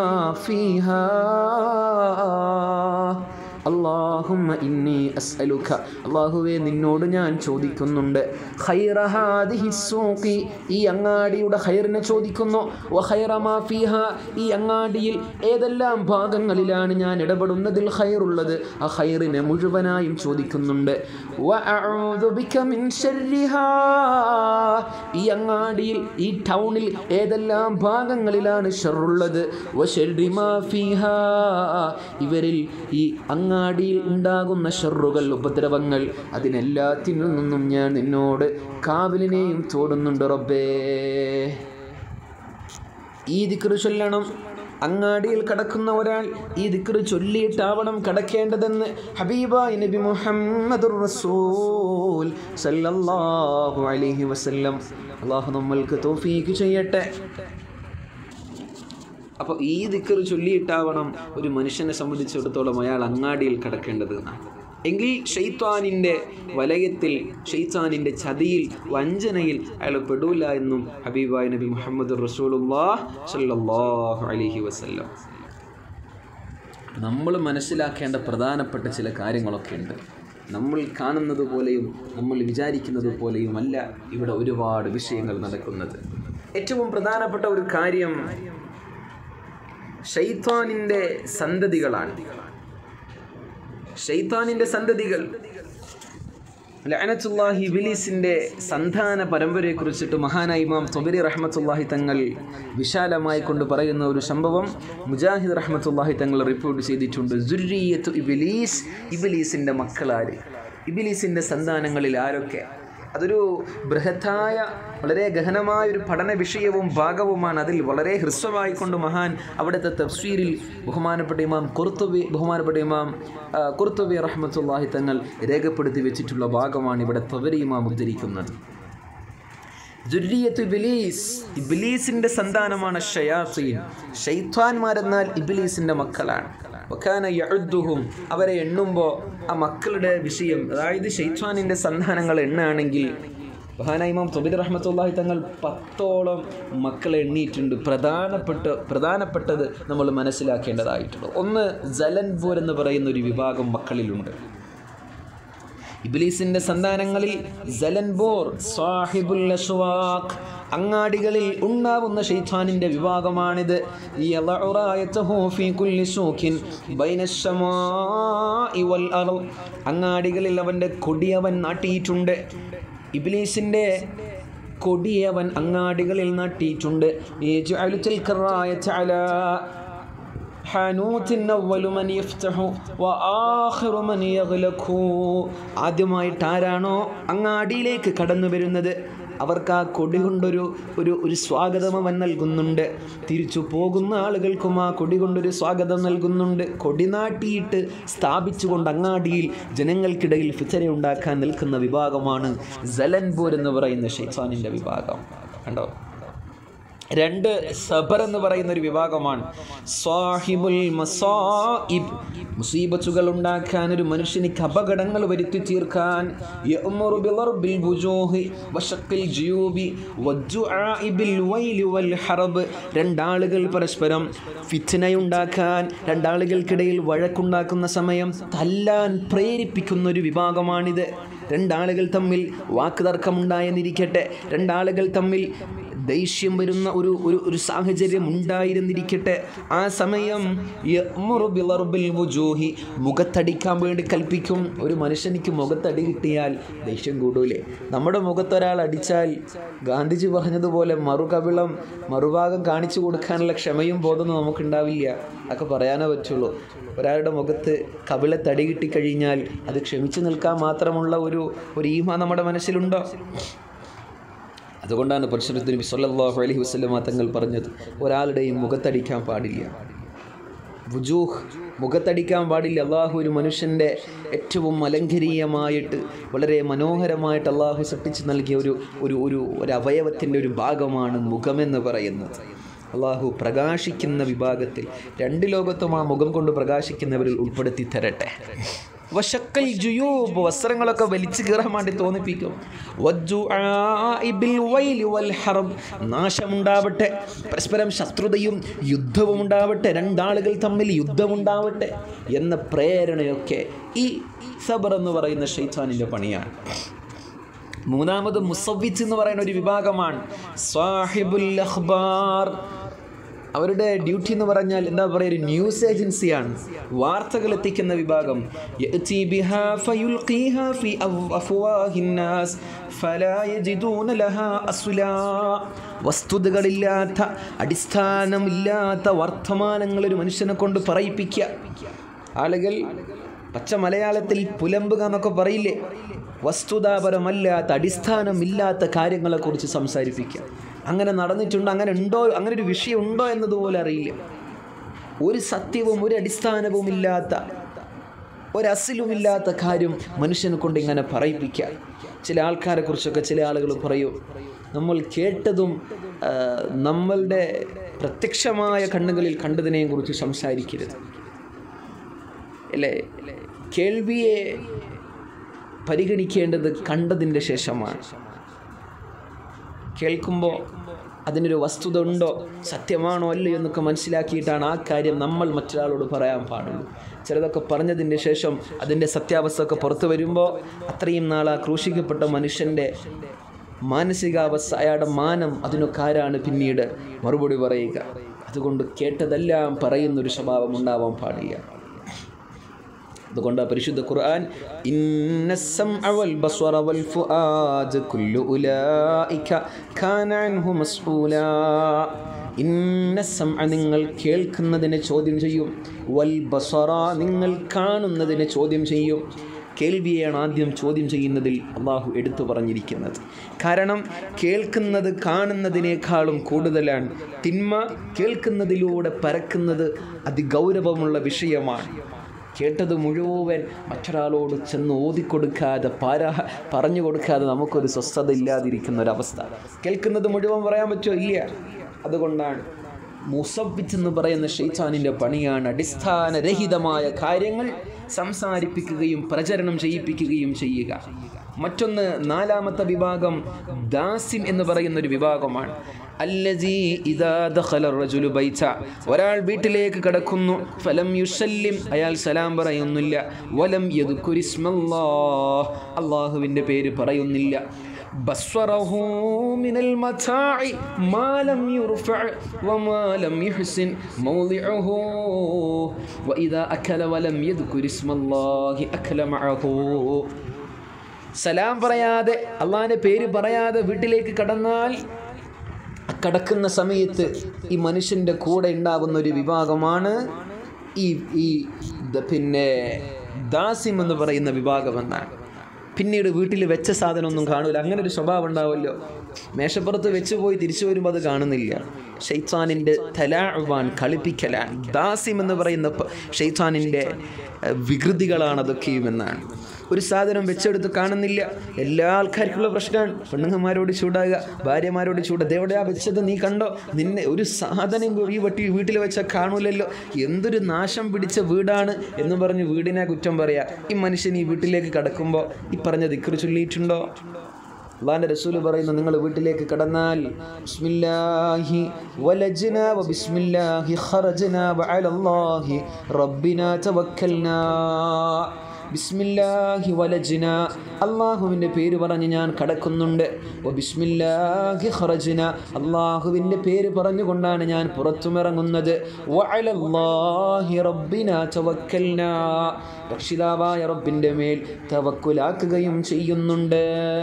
فيها അള്ളാഹുമ്മ ഇന്നി അസ്അലുക അള്ളാഹുവെ നിന്നോട് ഞാൻ ചോദിക്കുന്നുണ്ട് ഖൈറ ഹാദിഹി സൂഖി ഈ അങ്ങാടിയുടെ ഖൈറിനെ ചോദിക്കുന്നു വ ഖൈറ മാ ഫീഹ ഈ അങ്ങാടിയിൽ ഏതെല്ലാം ഭാഗങ്ങളിലാണ് ഞാൻ ഇടപെടുന്നതിൽ ഖൈറുള്ളത് ആ ഖൈറിനെ മുഴുവനായും ചോദിക്കുന്നുണ്ട് വ അഊദു ബിക മിൻ ശർരിഹാ ഈ അങ്ങാടിയിൽ ഈ ടൗണിൽ ഏതെല്ലാം ഭാഗങ്ങളിലാണ് ഷറുള്ളത് വ ശർരി മാ ഫീഹാ ഇവരിൽ ഈ അങ്ങാടിയിൽ ഉണ്ടാകുന്ന ഷറുകൾ ഉപദ്രവങ്ങൾ അതിനെല്ലാത്തിൽ നിന്നും ഞാൻ നിന്നോട് കാവലിനെയും തോടുന്നുണ്ട് റബ്ബേ ഈ ദിക്റ് ചൊല്ലണം അങ്ങാടിയിൽ കടക്കുന്ന ഒരാൾ ഈ ദിക്റ് ചൊല്ലിയിട്ടാവണം കടക്കേണ്ടതെന്ന് ഹബീബായ നബി മുഹമ്മദുർ റസൂൽ സല്ലല്ലാഹു അലൈഹി വസല്ലം അള്ളാഹു നമ്മൾക്ക് തൗഫീക്ക് ചെയ്യട്ടെ അപ്പോൾ ഈ ദിക്കറ് ചൊല്ലിയിട്ടാവണം ഒരു മനുഷ്യനെ സംബന്ധിച്ചിടത്തോളം അയാൾ അങ്ങാടിയിൽ കിടക്കേണ്ടത് എന്നാണ്. എങ്കിൽ ഷെയ്ത്താനിൻ്റെ വലയത്തിൽ ഷെയ്ത്താനിൻ്റെ ചതിയിൽ വഞ്ചനയിൽ അയാൾ പെടൂല എന്നും ഹബീബായ് നബി മുഹമ്മദ് റസൂലുള്ളാഹ് സല്ലല്ലാഹു അലൈഹി വസല്ലം നമ്മൾ മനസ്സിലാക്കേണ്ട പ്രധാനപ്പെട്ട ചില കാര്യങ്ങളൊക്കെ ഉണ്ട് നമ്മൾ കാണുന്നത് പോലെയും നമ്മൾ വിചാരിക്കുന്നത് പോലെയും അല്ല ഇവിടെ ഒരുപാട് വിഷയങ്ങൾ നടക്കുന്നത് ഏറ്റവും പ്രധാനപ്പെട്ട ഒരു കാര്യം ഷെയ്ത്താനിൻ്റെ സന്തതികളാണ് ഷെയ്ത്താനിൻ്റെ സന്തതികൾ ലഅനത്തുല്ലാഹി ഇബിലീസിൻ്റെ സന്താന പരമ്പരയെ കുറിച്ചിട്ട് മഹാനായ ഇമാം തൊബരി റഹ്മത്തുല്ലാഹി തങ്ങൾ വിശാലമായി കൊണ്ട് പറയുന്ന ഒരു സംഭവം മുജാഹിദ് റഹ്മത്തുല്ലാഹി തങ്ങൾ റിപ്പോർട്ട് ചെയ്തിട്ടുണ്ട് ജുരീയത്തു ഇബിലീസ് ഇബിലീസിൻ്റെ മക്കളാര് ഇബിലീസിൻ്റെ സന്താനങ്ങളിൽ ആരൊക്കെ അതൊരു ബൃഹത്തായ വളരെ ഗഹനമായ ഒരു പഠന വിഷയവും ഭാഗവുമാണ് അതിൽ വളരെ ഹ്രസ്വമായിക്കൊണ്ട് മഹാൻ അവിടുത്തെ തഫ്സീരിൽ ബഹുമാനപ്പെട്ട ഇമാം കുർത്തുബി ബഹുമാനപ്പെട്ട ഇമാം ആ, കുർത്തുബി റഹ്മത്തുല്ലാഹി തങ്ങൾ രേഖപ്പെടുത്തി വെച്ചിട്ടുള്ള ഭാഗമാണ് ഇവിടെ തവരി ഇമാം ഉദ്ധരിക്കുന്നത് ജുരിയത്ത് ഇബിലീസ് ഇബിലീസിന്റെ സന്താനമാണ് ഷയാസീൻ ഷെയ്ത്വാൻമാരെന്നാൽ ഇബിലീസിന്റെ മക്കളാണ് വക്കാന യഅദ്ദുഹും അവരെ എണ്ണുമ്പോൾ ആ മക്കളുടെ വിഷയം അതായത് ഷെയ്ത്വാനിന്റെ സന്താനങ്ങൾ എണ്ണാണെങ്കിൽ മഹാനായിമാം തൊബിദ് റഹ്മത്തുള്ളാഹി തങ്ങൾ പത്തോളം മക്കളെ എണ്ണിയിട്ടുണ്ട് പ്രധാനപ്പെട്ട പ്രധാനപ്പെട്ടത് നമ്മൾ മനസ്സിലാക്കേണ്ടതായിട്ടുണ്ട് ഒന്ന് ജലൻപൂർ എന്ന് പറയുന്ന ഒരു വിഭാഗം മക്കളിലുണ്ട് ഇബ്ലീസിന്റെ സന്താനങ്ങളിൽ സലൻബോർ സാഹിബുൽ അസ്വാഖ് അങ്ങാടികളിൽ ഉണ്ടാവുന്ന ഷെയ്ത്താനിന്റെ വിഭാഗമാണിത് യളഉ റായതഹു ഫീ കുല്ലി സൂഖിൻ ബൈന അസ്സമാഇ വൽ അർള് അങ്ങാടികളിൽ അവൻ്റെ കൊടിയവൻ നാട്ടിയിട്ടുണ്ട് ഇബ്ലീസിന്റെ കൊടിയവൻ അങ്ങാടികളിൽ നാട്ടിയിട്ടുണ്ട് യജ്അലു തിൽക റായത അലാ ഹാനൂത്തിൻ അവ്വലു മൻ യഫ്തഹു വആഖിറു മൻ യഗ്ലഖു ആദ്യമായിട്ട് ആരാണോ അങ്ങാടിയിലേക്ക് കടന്നു വരുന്നത് അവർക്ക് ആ കൊടി കൊണ്ടൊരു ഒരു ഒരു സ്വാഗതം അവൻ നൽകുന്നുണ്ട് തിരിച്ചു പോകുന്ന ആളുകൾക്കും ആ കൊടി കൊണ്ടൊരു സ്വാഗതം നൽകുന്നുണ്ട് കൊടി നാട്ടിയിട്ട് സ്ഥാപിച്ചുകൊണ്ട് അങ്ങാടിയിൽ ജനങ്ങൾക്കിടയിൽ ഫിത്തന ഉണ്ടാക്കാൻ നിൽക്കുന്ന വിഭാഗമാണ് ജലൻപൂർ എന്ന് പറയുന്ന ഷെയ്സാനിൻ്റെ വിഭാഗം കണ്ടോ രണ്ട് സബർ എന്ന് പറയുന്ന ഒരു വിഭാഗമാണ് സാഹിബുൽ മസായിബ് മുസീബത്തുകൾ ഉണ്ടാക്കാൻ ഒരു മനുഷ്യനിക്ക് അപകടങ്ങൾ വരുത്തി തീർക്കാൻ യഅ്മുറു ബിളർബിൽ വുജൂഹി വശഖിൽ ജുയൂബി വദ്ദുആഇ ബിൽ വൈലി വൽ ഹറബ് രണ്ടാളുകൾ പരസ്പരം ഫിത്നയുണ്ടാക്കാൻ രണ്ടാളുകൾക്കിടയിൽ വഴക്കുണ്ടാക്കുന്ന സമയം തല്ലാൻ പ്രേരിപ്പിക്കുന്ന ഒരു വിഭാഗമാണിത് രണ്ടാളുകൾ തമ്മിൽ വാക്കുതർക്കമുണ്ടായെന്നിരിക്കട്ടെ രണ്ടാളുകൾ തമ്മിൽ ദേഷ്യം വരുന്ന ഒരു ഒരു ഒരു സാഹചര്യം ഉണ്ടായിരുന്നിരിക്കട്ടെ ആ സമയം യഅ്മുറു ബിളർബിൽ വുജൂഹി മുഖത്തടിക്കാൻ വേണ്ടി കൽപ്പിക്കും ഒരു മനുഷ്യനിക്ക് മുഖത്തടി കിട്ടിയാൽ ദേഷ്യം കൂടൂലേ നമ്മുടെ മുഖത്തൊരാൾ അടിച്ചാൽ ഗാന്ധിജി പറഞ്ഞതുപോലെ മറുകവിളം മറുഭാഗം കാണിച്ചു കൊടുക്കാനുള്ള ക്ഷമയും ബോധമൊന്നും നമുക്കുണ്ടാവില്ല അതൊക്കെ പറയാനേ പറ്റുള്ളൂ ഒരാളുടെ മുഖത്ത് കവിളത്തടി കിട്ടിക്കഴിഞ്ഞാൽ അത് ക്ഷമിച്ചു നിൽക്കാൻ മാത്രമുള്ള ഒരു ഒരു ഈമ നമ്മുടെ മനസ്സിലുണ്ടോ അതുകൊണ്ടാണ് പരിശുദ്ധ നബി സല്ലല്ലാഹു അലൈഹി വസല്ലമ തങ്ങൾ പറഞ്ഞത് ഒരാളുടെയും മുഖത്തടിക്കാൻ പാടില്ല വുജൂഹ് മുഖത്തടിക്കാൻ പാടില്ല അള്ളാഹു ഒരു മനുഷ്യൻ്റെ ഏറ്റവും അലങ്കരീയമായിട്ട് വളരെ മനോഹരമായിട്ട് അള്ളാഹു സൃഷ്ടിച്ച് നൽകിയ ഒരു ഒരു ഒരു ഒരു അവയവത്തിൻ്റെ ഒരു ഭാഗമാണ് മുഖമെന്ന് പറയുന്നത് അള്ളാഹു പ്രകാശിക്കുന്ന വിഭാഗത്തിൽ രണ്ട് ലോകത്തും ആ മുഖം കൊണ്ട് പ്രകാശിക്കുന്നവരിൽ ഉൾപ്പെടുത്തി തരട്ടെ വശക്കൽ ജുയൂബ് വസ്ത്രങ്ങളൊക്കെ വലിച്ചു കീറാൻ വേണ്ടി തോന്നിപ്പിക്കും വദ്ദുആഇ ബിൽ വൈലി വൽ ഹറബ് നാശമുണ്ടാവട്ടെ പരസ്പരം ശത്രുതയും യുദ്ധവും ഉണ്ടാവട്ടെ രണ്ടാളുകൾ തമ്മിൽ യുദ്ധമുണ്ടാവട്ടെ എന്ന പ്രേരണയൊക്കെ ഈ സബർ എന്ന് പറയുന്ന ഷെയ്ത്താനിൻ്റെ പണിയാണ് മൂന്നാമത് മുസവിച്ച് എന്ന് പറയുന്ന ഒരു വിഭാഗമാണ് സാഹിബുൽ അഖ്ബാർ അവരുടെ ഡ്യൂട്ടി എന്ന് പറഞ്ഞാൽ എന്താ പറയുക ഒരു ന്യൂസ് ഏജൻസിയാണ് വാർത്തകൾ എത്തിക്കുന്ന വിഭാഗം യഅ്തി ബിഹാ ഫയുൽഖീഹാ ഫി അഫ്- അഫ്വാഹിൻ നാസ് ഫലാ യജിദൂന ലഹാ അസ്ലാ വസ്തുതകളില്ലാത്ത അടിസ്ഥാനമില്ലാത്ത വർത്തമാനങ്ങൾ ഒരു മനുഷ്യനെ കൊണ്ട് പറയിപ്പിക്കുക ആളുകൾ പച്ച മലയാളത്തിൽ പുലമ്പുക എന്നൊക്കെ പറയില്ലേ വസ്തുതാപരമല്ലാത്ത അടിസ്ഥാനമില്ലാത്ത കാര്യങ്ങളെക്കുറിച്ച് സംസാരിപ്പിക്കുക അങ്ങനെ നടന്നിട്ടുണ്ടോ അങ്ങനെ ഉണ്ടോ അങ്ങനെ ഒരു വിഷയം ഉണ്ടോ എന്നതുപോലെ അറിയില്ല ഒരു സത്യവും ഒരു അടിസ്ഥാനവും ഇല്ലാത്ത ഒരസിലുമില്ലാത്ത കാര്യം മനുഷ്യനെ കൊണ്ട് ഇങ്ങനെ പറയിപ്പിക്കുക ചില ആൾക്കാരെ കുറിച്ചൊക്കെ ചില ആളുകൾ പറയും നമ്മൾ കേട്ടതും ആ, നമ്മളുടെ പ്രത്യക്ഷമായ കണ്ണുകളിൽ കണ്ടതിനെയും കുറിച്ച് സംസാരിക്കരുത് അല്ലേ കേൾവിയെ പരിഗണിക്കേണ്ടത് കണ്ടതിൻ്റെ ശേഷമാണ് കേൾക്കുമ്പോൾ അതിനൊരു വസ്തുത ഉണ്ടോ സത്യമാണോ അല്ലയോ എന്നൊക്കെ മനസ്സിലാക്കിയിട്ടാണ് ആ കാര്യം നമ്മൾ മറ്റൊരാളോട് പറയാൻ പാടുള്ളൂ ചിലതൊക്കെ പറഞ്ഞതിൻ്റെ ശേഷം അതിൻ്റെ സത്യാവസ്ഥ ഒക്കെ പുറത്തു വരുമ്പോൾ അത്രയും നാൾ ആ ക്രൂശിക്കപ്പെട്ട മനുഷ്യൻ്റെ മാനസികാവസ്ഥ അയാളുടെ മാനം അതിനൊക്കെ ആരാണ് പിന്നീട് മറുപടി പറയുക അതുകൊണ്ട് കേട്ടതെല്ലാം പറയുന്നൊരു സ്വഭാവം ഉണ്ടാവാൻ പാടില്ല അതുകൊണ്ട് പരിശുദ്ധ ഖുർആൻ ഇന്ന السمع والبصر والفؤاد كل أولئك كان عنه مسؤولا ഇന്ന സമ നിങ്ങൾ കേൾക്കുന്നതിനെ ചോദ്യം ചെയ്യും വൽ ബസറ നിങ്ങൾ കാണുന്നതിനെ ചോദ്യം ചെയ്യും കേൾവിയെയാണ് ആദ്യം ചോദ്യം ചെയ്യുന്നതിൽ അള്ളാഹു എടുത്തു പറഞ്ഞിരിക്കുന്നത് കാരണം കേൾക്കുന്നത് കാണുന്നതിനേക്കാളും കൂടുതലാണ് തിന്മ കേൾക്കുന്നതിലൂടെ പരക്കുന്നത് അതിഗൗരവമുള്ള വിഷയമാണ് കേട്ടത് മുഴുവൻ മറ്റൊരാളോട് ചെന്ന് ഓതിക്കൊടുക്കാതെ പാരാ പറഞ്ഞു കൊടുക്കാതെ നമുക്കൊരു സ്വസ്ഥത ഇല്ലാതിരിക്കുന്ന ഒരവസ്ഥ കേൾക്കുന്നത് മുഴുവൻ പറയാൻ പറ്റുമോ ഇല്ല അതുകൊണ്ടാണ് മുസബിച്ച് എന്ന് പറയുന്ന ഷെയ്ത്താനിൻ്റെ പണിയാണ് അടിസ്ഥാനരഹിതമായ കാര്യങ്ങൾ സംസാരിപ്പിക്കുകയും പ്രചരണം ചെയ്യിപ്പിക്കുകയും ചെയ്യുക മറ്റൊന്ന് നാലാമത്തെ വിഭാഗം ദാസിം എന്ന് പറയുന്ന ഒരു വിഭാഗമാണ് അല്ലജി ഇദാ ദഖല റജുലു ബൈത ഒരാൾ വീട്ടിലേക്ക് കടക്കുന്നു ഫലം യുസല്ലിം അയാൾ സലാം പറയുന്നില്ല വലം യദ്കുരിസ്മല്ലാഹ് അള്ളാഹുവിൻ്റെ പേര് പറയുന്നില്ല بصره من المتاع ما لم يرفع وما لم يحسن موضعه وإذا أكل ولم يذكر اسم الله أكل معه സലാം പറയാതെ അള്ളാഹിൻ്റെ പേര് പറയാതെ വീട്ടിലേക്ക് കടന്നാൽ കടക്കുന്ന സമയത്ത് ഈ മനുഷ്യൻ്റെ കൂടെ ഉണ്ടാകുന്ന ഒരു വിഭാഗമാണ് ഈ ഈ ദ- പിന്നെ ദാസിം എന്ന് പറയുന്ന വിഭാഗം എന്നാണ് പിന്നീട് വീട്ടിൽ വെച്ച സാധനമൊന്നും കാണൂല അങ്ങനെ ഒരു സ്വഭാവം ഉണ്ടാവുമല്ലോ മേശപ്പുറത്ത് വെച്ച് പോയി തിരിച്ചു വരുമ്പോൾ അത് കാണുന്നില്ല ഷെയ്ത്താനിൻ്റെ തലാവാൻ കളിപ്പിക്കലാൻ ദാസിം എന്ന് പറയുന്ന പ- ഷെയ്ത്താനിൻ്റെ ഏഹ്, വികൃതികളാണ് അതൊക്കെയും എന്നാണ് ഒരു സാധനം വെച്ചെടുത്ത് കാണുന്നില്ല എല്ലാ ആൾക്കാർക്കുള്ള പ്രശ്നമാണ് പെണ്ണുങ്ങന്മാരോട് ചൂടാകുക ഭാര്യമാരോട് ചൂടാ എവിടെയാ വെച്ചത് നീ കണ്ടോ നിന്നെ ഒരു സാധനം ഈ വട്ടി വീട്ടിൽ വെച്ചാൽ കാണൂലല്ലോ എന്തൊരു നാശം പിടിച്ച വീടാണ് എന്ന് പറഞ്ഞ് വീടിനെ കുറ്റം പറയാ ഈ മനുഷ്യൻ ഈ വീട്ടിലേക്ക് കടക്കുമ്പോൾ ഈ പറഞ്ഞ ദിക്കറ് ചൊല്ലിയിട്ടുണ്ടോ അള്ളാന്റെ റസൂല് പറയുന്നു നിങ്ങൾ വീട്ടിലേക്ക് കടന്നാൽ ബിസ്മില്ലാഹി വലജ്ന വ ബിസ്മില്ലാഹി ഖറജ്ന വ അലല്ലാഹി റബ്ബിനാ തവക്കൽനാ ബിസ്മില്ലാഹി വലജ്ന അള്ളാഹുവിൻ്റെ പേര് പറഞ്ഞ് ഞാൻ കടക്കുന്നുണ്ട് വ ബിസ്മില്ലാഹി ഖറജ്ന അള്ളാഹുവിൻ്റെ പേര് പറഞ്ഞുകൊണ്ടാണ് ഞാൻ പുറത്തുമിറങ്ങുന്നത് വ അലല്ലാഹി റബ്ബിനാ തവക്കൽനാ രക്ഷിതാവായ റബ്ബിൻ്റെ മേൽ തവക്കുലാക്കുകയും ചെയ്യുന്നുണ്ട്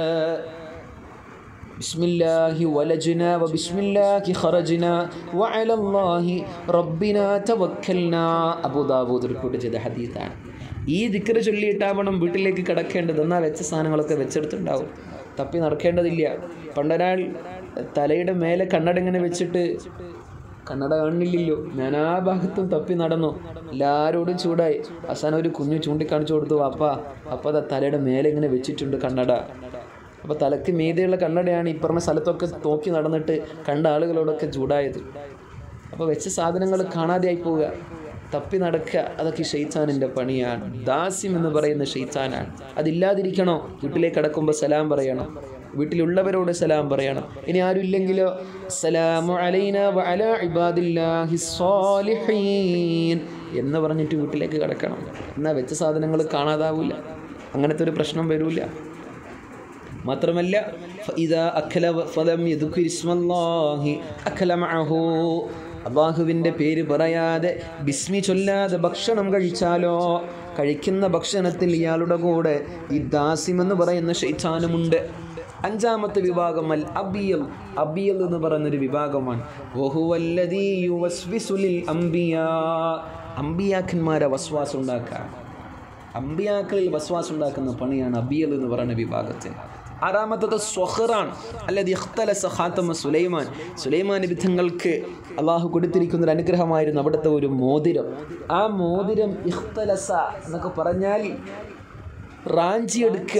بسم الله ولجنا وبسم الله خرجنا وعلى الله ربنا توكلنا അബൂ ദാവൂദ് റിപ്പോർട്ട് ചെയ്ത ഹദീസാണ് ഈ ദിക്കറ് ചൊല്ലിയിട്ടാവണം വീട്ടിലേക്ക് കിടക്കേണ്ടത് എന്നാൽ വെച്ച സാധനങ്ങളൊക്കെ വെച്ചെടുത്തുണ്ടാവും തപ്പി നടക്കേണ്ടതില്ല പണ്ടൊരാൾ തലയുടെ മേലെ കണ്ണട ഇങ്ങനെ വെച്ചിട്ട് കണ്ണട കാണുന്നില്ലല്ലോ ഞാൻ ആ ഭാഗത്തും തപ്പി നടന്നു എല്ലാവരോടും ചൂടായി അവസാനം ഒരു കുഞ്ഞു ചൂണ്ടിക്കാണിച്ചു കൊടുത്തു അപ്പ അപ്പ ദാ തലയുടെ മേലെ ഇങ്ങനെ വെച്ചിട്ടുണ്ട് കണ്ണട അപ്പോൾ തലക്ക് മീതെയുള്ള കണ്ണടയാണ് ഈ പറഞ്ഞ സ്ഥലത്തൊക്കെ നോക്കി നടന്നിട്ട് കണ്ട ആളുകളോടൊക്കെ ചൂടായത് അപ്പോൾ വെച്ച സാധനങ്ങൾ കാണാതെയായി പോവുക തപ്പി നടക്കുക അതൊക്കെ ഷെയ്ത്താനിൻ്റെ പണിയാണ് ദാസ്യം എന്ന് പറയുന്ന ഷെയ്ത്താനാണ് അതില്ലാതിരിക്കണോ വീട്ടിലേക്ക് കടക്കുമ്പോൾ സലാം പറയണം വീട്ടിലുള്ളവരോട് സലാം പറയണം ഇനി ആരും ഇല്ലെങ്കിലോ സലാമു അലൈന വ അലാ ഇബാദില്ലാഹി സ്വാലിഹീൻ എന്ന് പറഞ്ഞിട്ട് വീട്ടിലേക്ക് കടക്കണം എന്നാൽ വെച്ച സാധനങ്ങൾ കാണാതാവില്ല അങ്ങനത്തെ ഒരു പ്രശ്നം വരില്ല മാത്രമല്ല ഫഇദാ അഖല ഫലം യദ്കുർ ഇസ്മല്ലാഹി അഖല മഅഹു അള്ളാഹുവിൻ്റെ പേര് പറയാതെ ബിസ്മി ചൊല്ലാതെ ഭക്ഷണം കഴിച്ചാലോ കഴിക്കുന്ന ഭക്ഷണത്തിൽ ഇയാളുടെ കൂടെ ഈ ദാസിം എന്ന് പറയുന്ന ശൈത്താനുമുണ്ട് അഞ്ചാമത്തെ വിഭാഗം അൽ അബിയൽ അബിയൽ എന്ന് പറയുന്നൊരു വിഭാഗമാണ് വഹുവല്ലദീ യുവസ്വിസു ലിൽ അംബിയാ അമ്പിയാക്കന്മാരെ വസ്വാസം ഉണ്ടാക്കുക അമ്പിയാക്കളിൽ വസ്വാസം ഉണ്ടാക്കുന്ന പണിയാണ് അബിയൽ എന്ന് പറയുന്ന വിഭാഗത്തിന് ആറാമത്തത് സ്വഹറാൻ അല്ലാതെ ഇഖ്തലസ ഖാത്തമ സുലൈമാൻ സുലൈമാൻ വിധങ്ങൾക്ക് അള്ളാഹു കൊടുത്തിരിക്കുന്ന ഒരു അനുഗ്രഹമായിരുന്നു അവിടുത്തെ ഒരു മോതിരം ആ മോതിരം ഇഖ്തലസ എന്നൊക്കെ പറഞ്ഞാൽ റാഞ്ചിയെടുക്കുക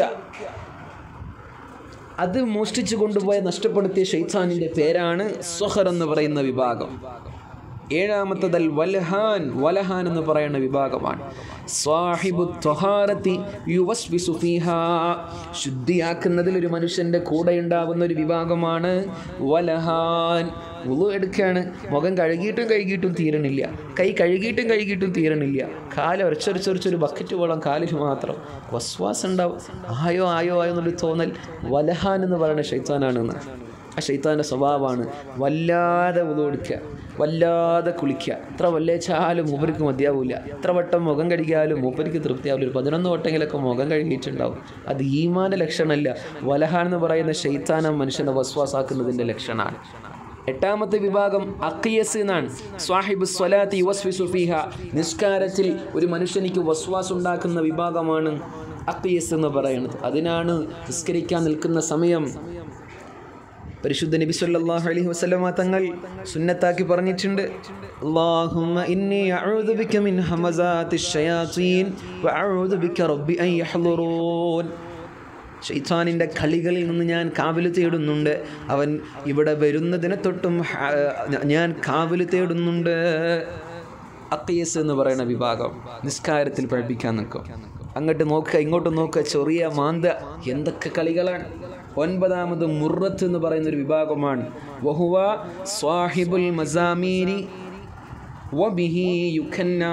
അത് മോഷ്ടിച്ചു കൊണ്ടുപോയ നഷ്ടപ്പെടുത്തിയ ഷെയ്ത്താനിൻ്റെ പേരാണ് സ്വഹർ എന്ന് പറയുന്ന വിഭാഗം ഏഴാമത്തതൽ വലഹാൻ വലഹാൻ എന്ന് പറയുന്ന വിഭാഗമാണ് സ്വാഹിബു ത്വഹാരത്തി യുവസ്വിസു ഫീഹാ ശുദ്ധിയാക്കുന്നതിൽ ഒരു മനുഷ്യൻ്റെ കൂടെ ഉണ്ടാകുന്ന ഒരു വിഭാഗമാണ് വലഹാൻ ഉളു എടുക്കുകയാണ് മുഖം കഴുകിയിട്ടും കഴുകിയിട്ടും തീരണില്ല കൈ കഴുകിയിട്ടും കഴുകിയിട്ടും തീരണില്ല കാല് ഒരച്ചൊരച്ചൊരച്ചൊരു ബക്കറ്റ് വെള്ളം കാലിൽ മാത്രം വസ്വാസം ഉണ്ടാവും ആയോ ആയോ ആയോ എന്നൊരു തോന്നൽ വലഹാൻ എന്ന് പറയുന്ന ഷെയ്ത്താനാണെന്ന് ആ ഷെയ്ത്താൻ്റെ സ്വഭാവമാണ് വല്ലാതെ ഉതോടിക്കുക വല്ലാതെ കുളിക്കുക എത്ര വല്ലേച്ചാലും മൂപ്പർക്ക് മതിയാവില്ല എത്ര വട്ടം മുഖം കഴുകിയാലും മൂപ്പർക്ക് തൃപ്തിയാവില്ല ഒരു പതിനൊന്ന് വട്ടെങ്കിലൊക്കെ മുഖം കഴുകിയിട്ടുണ്ടാവും അത് ഈമാൻ്റെ ലക്ഷണമല്ല വലഹാൻ എന്ന് പറയുന്ന ഷെയ്ത്താനം മനുഷ്യനെ വസ്വാസാക്കുന്നതിൻ്റെ ലക്ഷണമാണ് എട്ടാമത്തെ വിഭാഗം അക്കിയസ് എന്നാണ് സ്വാഹിബ് സ്വലാത്തി വസ്വിസു ഫീഹ നിസ്കാരത്തിൽ ഒരു മനുഷ്യനിക്ക് വസ്വാസ് ഉണ്ടാക്കുന്ന വിഭാഗമാണ് അക്കിയസ് എന്ന് പറയുന്നത് അതിനാണ് നിസ്കരിക്കാൻ നിൽക്കുന്ന സമയം പരിശുദ്ധ നബി സല്ലല്ലാഹു അലൈഹി വസല്ലമ തങ്ങൾ സുന്നത്താക്കി പറഞ്ഞിട്ടുണ്ട് അല്ലാഹുമ്മ ഇന്നി അഊദു ബിക മിൻ ഹമസാത്തിശ് ശയാത്തീൻ വഅഊദു ബിക റബ്ബി അൻ യഹ്ളുറൂൻ ഷെയ്ത്താനിൻ്റെ കളികളിൽ നിന്ന് ഞാൻ കാവല് തേടുന്നുണ്ട് അവൻ ഇവിടെ വരുന്നതിനെ തൊട്ടും ഹ- ഞാൻ കാവല് തേടുന്നുണ്ട് അക്കയസ് എന്ന് പറയുന്ന വിഭാഗം നിസ്കാരത്തിൽ പഠിപ്പിക്കാൻ നിൽക്കും അങ്ങോട്ട് നോക്കുക ഇങ്ങോട്ട് നോക്കുക ചെറിയ മാന്ത എന്തൊക്കെ കളികളാണ് ഒൻപതാമത് മുറത്ത് എന്ന് പറയുന്ന ഒരു വിഭാഗമാണ് വഹുവ സ്വാഹിബുൽ മസാമീരി വബിഹി യുഖന്നാ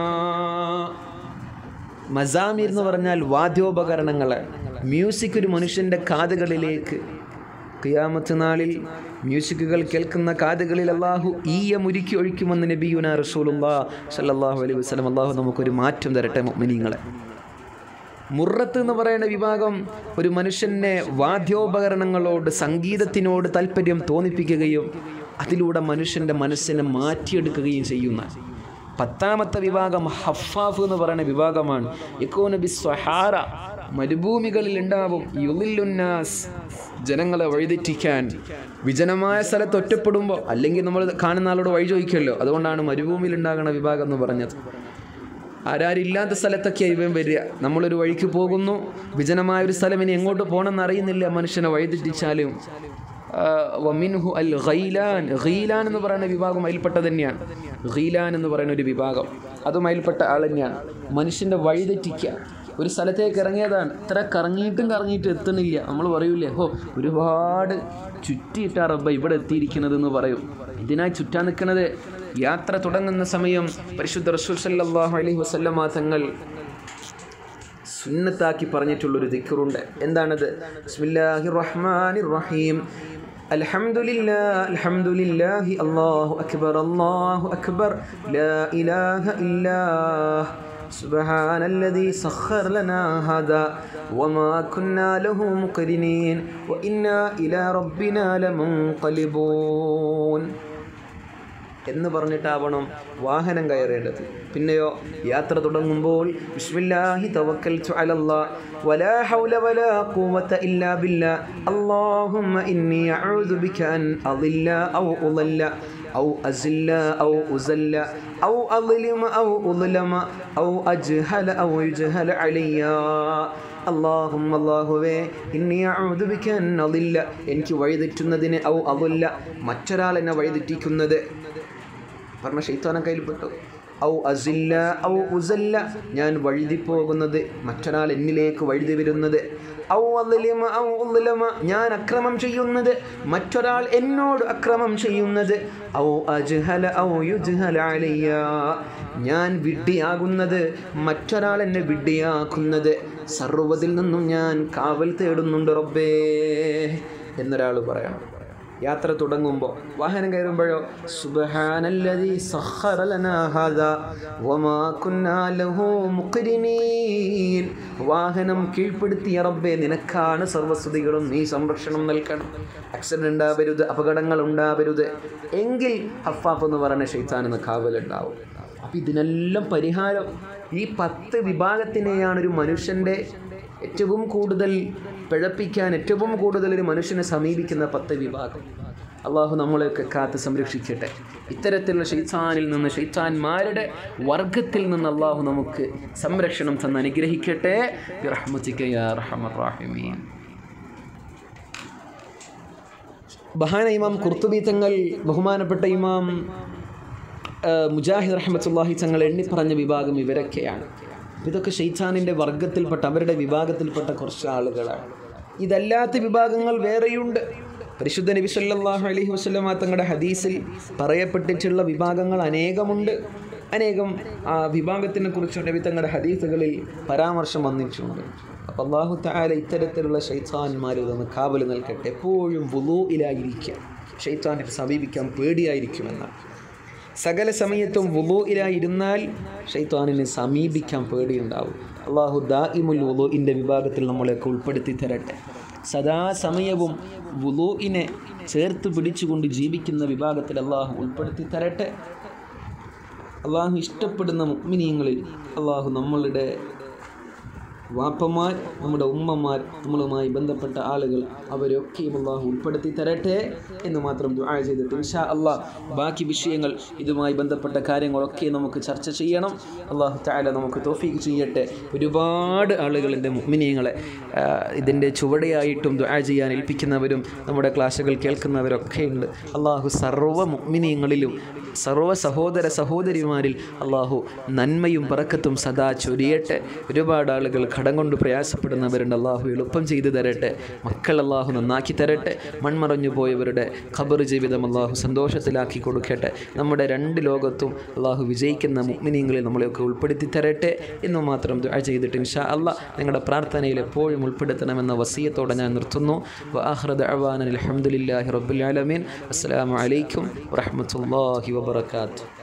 മസാമീർ എന്ന് പറഞ്ഞാൽ വാദ്യോപകരണങ്ങൾ മ്യൂസിക് ഒരു മനുഷ്യൻ്റെ കാതുകളിലേക്ക് ഖിയാമത്ത് നാളിൽ മ്യൂസിക്കുകൾ കേൾക്കുന്ന കാതുകളിൽ അള്ളാഹു ഈയ മുരുക്കി ഒഴിക്കുമെന്ന് നബിയുന റസൂലുല്ലാ സല്ലല്ലാഹു അലൈഹി വസല്ലം അള്ളാഹു നമുക്കൊരു മാറ്റം തരട്ടെ മുഅ്മിനീങ്ങളെ മുറത്ത് എന്ന് പറയുന്ന വിഭാഗം ഒരു മനുഷ്യനെ വാദ്യോപകരണങ്ങളോട് സംഗീതത്തിനോട് താല്പര്യം തോന്നിപ്പിക്കുകയും അതിലൂടെ മനുഷ്യൻ്റെ മനസ്സിനെ മാറ്റിയെടുക്കുകയും ചെയ്യുന്ന പത്താമത്തെ വിഭാഗം ഹഫാഫ് എന്ന് പറയുന്ന വിഭാഗമാണ് യക്കോന ബി സ്വഹാറ മരുഭൂമികളിൽ ഉണ്ടാവും യുലില്ലുന്നാസ് ജനങ്ങളെ വഴിതെറ്റിക്കാൻ വിജനമായ സ്ഥലത്ത് ഒറ്റപ്പെടുമ്പോൾ അല്ലെങ്കിൽ നമ്മൾ കാണുന്ന ആളോട് വഴി ചോദിക്കുമല്ലോ അതുകൊണ്ടാണ് മരുഭൂമിയിൽ ഉണ്ടാകുന്ന വിഭാഗം എന്ന് പറഞ്ഞത് ആരാരില്ലാത്ത സ്ഥലത്തൊക്കെയാണ് ഇവൻ വരിക നമ്മളൊരു വഴിക്ക് പോകുന്നു വിജനമായ ഒരു സ്ഥലം ഇനി എങ്ങോട്ട് പോകണമെന്ന് അറിയുന്നില്ല മനുഷ്യനെ വഴിതെറ്റിച്ചാലും ആ, വമിൻഹു അൽ ഖൈലാൻ ഖീലാൻ എന്ന് പറയുന്ന വിഭാഗം അതിൽപ്പെട്ട തന്നെയാണ് ഖീലാൻ എന്ന് പറയുന്ന ഒരു വിഭാഗം അതും അതിൽപ്പെട്ട ആൾ തന്നെയാണ് മനുഷ്യൻ്റെ വഴിതെറ്റിക്കുക ഒരു സ്ഥലത്തേക്ക് ഇറങ്ങിയതാണ് ഇത്ര കറങ്ങിയിട്ടും കറങ്ങിയിട്ടും എത്തണില്ല നമ്മൾ പറയൂലേ ഹോ ഒരുപാട് ചുറ്റിയിട്ടാ റബ്ബ ഇവിടെ എത്തിയിരിക്കുന്നത് എന്ന് പറയും ഇതിനായി ചുറ്റാൻ നിൽക്കുന്നത് യാത്ര തുടങ്ങുന്ന സമയം പരിശുദ്ധ റസൂൽ സല്ലല്ലാഹു അലൈഹി വസല്ലമ തങ്ങൾ സുന്നത്താക്കി പറഞ്ഞിട്ടുള്ളൊരു ദിക്കറുണ്ട് എന്താണത് ബിസ്മില്ലാഹിർ റഹ്മാനിർ റഹീം അൽഹംദുലില്ലാ അൽഹംദുലില്ലാഹി അല്ലാഹു അക്ബർ അല്ലാഹു അക്ബർ ലാ ഇലാഹ ഇല്ലാഹ് سبحان الذي سخر لنا هذا وما كنا له مقرنين وإنا إلى ربنا لمنقلبون എന്ന് പറഞ്ഞിട്ടാവണം വാഹനം കയറേണ്ടത് പിന്നെയോ യാത്ര തുടങ്ങുമ്പോൾ ബിസ്മില്ലാഹി തവക്കൽതു അലല്ലാ വലാ ഹൗല വലാ ഖുവത ഇല്ലാ ബില്ലാ അല്ലാഹുമ്മ ഇന്നി അഊദു ബിക അൻ അളില്ല ഔ ഉളല്ല ഔ അസില്ല ഔ ഉസല്ല ഔ അളിമ ഔ ഉളലമ ഔ അജ്ഹല ഔ യുജ്ഹല അലയ്യ അള്ളാഹും അള്ളാഹുവേ ഇന്നി അഊദു ബിക അൻ അളില്ല എനിക്ക് വഴിതെറ്റുന്നതിന് ഔ അളുല്ല മറ്റൊരാൾ എന്നെ വഴിതെറ്റിക്കുന്നത് പറഞ്ഞ ഷെയ്ത്താനം കയ്യിൽപ്പെട്ടു ഔ അസില്ല ഔ ഉസല്ല ഞാൻ വഴുതി പോകുന്നത് മറ്റൊരാൾ എന്നിലേക്ക് വഴുതി വരുന്നത് ഔ അദ്ലിമ ഔ ഉദ്ലമ ഞാൻ അക്രമം ചെയ്യുന്നത് മറ്റൊരാൾ എന്നോട് അക്രമം ചെയ്യുന്നത് ഔ അജ്ഹല ഔ യുജ്ഹല അലയ്യ ഞാൻ വിഡ്ഢിയാകുന്നത് മറ്റൊരാൾ എന്നെ വിഡ്ഢിയാക്കുന്നത് സർവ്വതിൽ നിന്നും ഞാൻ കാവൽ തേടുന്നുണ്ട് റബ്ബേ എന്നൊരാൾ പറയണം യാത്ര തുടങ്ങുമ്പോൾ വാഹനം കയറുമ്പോഴോ സുബ്ഹാനല്ലദീ സഖറ ലനാ ഹാദാ വമാ കുന്നാ ലഹു മുഖ്രിനീൻ വാഹനം കീഴ്പ്പെടുത്തിയ റബ്ബേ നിനക്കാണ് സർവസ്തുതികളും നീ സംരക്ഷണം നൽകണം ആക്സിഡന്റ് ഉണ്ടാവരുത് അപകടങ്ങൾ ഉണ്ടാവരുത് എങ്കിൽ ഹഫാഫ് എന്ന് പറയുന്ന ഷെയ്ത്താനെന്ന് കാവലുണ്ടാവും അപ്പം ഇതിനെല്ലാം പരിഹാരം ഈ പത്ത് വിഭാഗത്തിനെയാണ് ഒരു മനുഷ്യൻ്റെ ഏറ്റവും കൂടുതൽ പിഴപ്പിക്കാൻ ഏറ്റവും കൂടുതൽ ഒരു മനുഷ്യനെ സമീപിക്കുന്ന പത്ത് വിഭാഗം അള്ളാഹു നമ്മളെയൊക്കെ കാത്ത് സംരക്ഷിക്കട്ടെ ഇത്തരത്തിലുള്ള ഷെയ്ത്താനിൽ നിന്ന് ഷെയ്ത്താന്മാരുടെ വർഗത്തിൽ നിന്ന് അള്ളാഹു നമുക്ക് സംരക്ഷണം തന്ന് അനുഗ്രഹിക്കട്ടെ ബിറഹ്മതിക യാ അർഹമർ റാഹിമീൻ ബഹാന ഇമാം കുർത്തുബി തങ്ങൾ ബഹുമാനപ്പെട്ട ഇമാം ആ, മുജാഹിദ് റഹ്മത്തുല്ലാഹി തങ്ങൾ എണ്ണി പറഞ്ഞ വിഭാഗം ഇവരൊക്കെയാണ് ഇതൊക്കെ ഷെയ്ഖാനിൻ്റെ വർഗത്തിൽപ്പെട്ട അവരുടെ വിഭാഗത്തിൽപ്പെട്ട കുറച്ച് ആളുകളാണ് ഇതല്ലാത്ത വിഭാഗങ്ങൾ വേറെയുണ്ട് പരിശുദ്ധ നബി സല്ലല്ലാഹു അലൈഹി വസല്ലമ തങ്ങളുടെ ഹദീസിൽ പറയപ്പെട്ടിട്ടുള്ള വിഭാഗങ്ങൾ അനേകമുണ്ട് അനേകം ആ വിഭാഗത്തിനെ കുറിച്ച് നബി തങ്ങളുടെ ഹദീസുകളിൽ പരാമർശം വന്നിട്ടുണ്ട് അപ്പോൾ അള്ളാഹു താല ഇത്തരത്തിലുള്ള ഷെയ്ഖാന്മാരിൽ നിന്ന് കാവൽ നൽകട്ടെ എപ്പോഴും വുളൂയിലായിരിക്കുക ഷെയ്ത്താനെ സമീപിക്കാൻ പേടിയായിരിക്കുമെന്നാണ് സകല സമയത്തും വുളുയിലായിരുന്നാൽ ഷെയ്ത്താനിനെ സമീപിക്കാൻ പേടിയുണ്ടാവും അള്ളാഹു ദാഇമുൽ വുളുഇൻ്റെ വിഭാഗത്തിൽ നമ്മളെയൊക്കെ ഉൾപ്പെടുത്തി തരട്ടെ സദാസമയവും വുളുഇനെ ചേർത്ത് പിടിച്ചുകൊണ്ട് ജീവിക്കുന്ന വിഭാഗത്തിൽ അള്ളാഹു ഉൾപ്പെടുത്തി തരട്ടെ അള്ളാഹു ഇഷ്ടപ്പെടുന്ന മുഗ്മിനീയങ്ങളിൽ അള്ളാഹു നമ്മളുടെ വാപ്പമാർ നമ്മുടെ ഉമ്മമാർ നമ്മളുമായി ബന്ധപ്പെട്ട ആളുകൾ അവരൊക്കെയും അള്ളാഹു ഉൾപ്പെടുത്തി തരട്ടെ എന്ന് മാത്രം ദുആ ചെയ്തിട്ട് ഇൻഷാ അള്ളാഹ് ബാക്കി വിഷയങ്ങൾ ഇതുമായി ബന്ധപ്പെട്ട കാര്യങ്ങളൊക്കെ നമുക്ക് ചർച്ച ചെയ്യണം അള്ളാഹു താല നമുക്ക് തോഫീക്ക് ചെയ്യട്ടെ ഒരുപാട് ആളുകൾ എൻ്റെ മുഗ്മിനീയങ്ങളെ ഇതിൻ്റെ ചുവടെയായിട്ടും ദുആ ചെയ്യാൻ ഏൽപ്പിക്കുന്നവരും നമ്മുടെ ക്ലാസ്സുകൾ കേൾക്കുന്നവരൊക്കെ ഉണ്ട് അള്ളാഹു സർവ്വ മുഗ്മിനീയങ്ങളിലും സർവ്വ സഹോദര സഹോദരിമാരിൽ അള്ളാഹു നന്മയും പറക്കത്തും സദാ ചൊരിയട്ടെ ഒരുപാട് ആളുകൾ കടം കൊണ്ട് പ്രയാസപ്പെടുന്നവരുണ്ട് അള്ളാഹു എളുപ്പം ചെയ്തു തരട്ടെ മക്കൾ അള്ളാഹു നന്നാക്കി തരട്ടെ മൺമറഞ്ഞു പോയവരുടെ ഖബർ ജീവിതം അള്ളാഹു സന്തോഷത്തിലാക്കി കൊടുക്കട്ടെ നമ്മുടെ രണ്ട് ലോകത്തും അള്ളാഹു വിജയിക്കുന്ന മുഗ്മിനീങ്ങളിൽ നമ്മളെയൊക്കെ ഉൾപ്പെടുത്തി തരട്ടെ എന്ന് മാത്രം ദുആ ചെയ്തിട്ട് ഇൻഷാ അള്ളാഹ് നിങ്ങളുടെ പ്രാർത്ഥനയിൽ എപ്പോഴും ഉൾപ്പെടുത്തണമെന്ന വസീയത്തോടെ ഞാൻ നിർത്തുന്നു വാഹ്റദ് അവാനൻ അലഹമുല്ലാഹി റബ്ബുൽ ആലമീൻ അസ്സലാമു അലൈക്കും വറഹ്മത്തുള്ളാഹി വബറകാതുഹു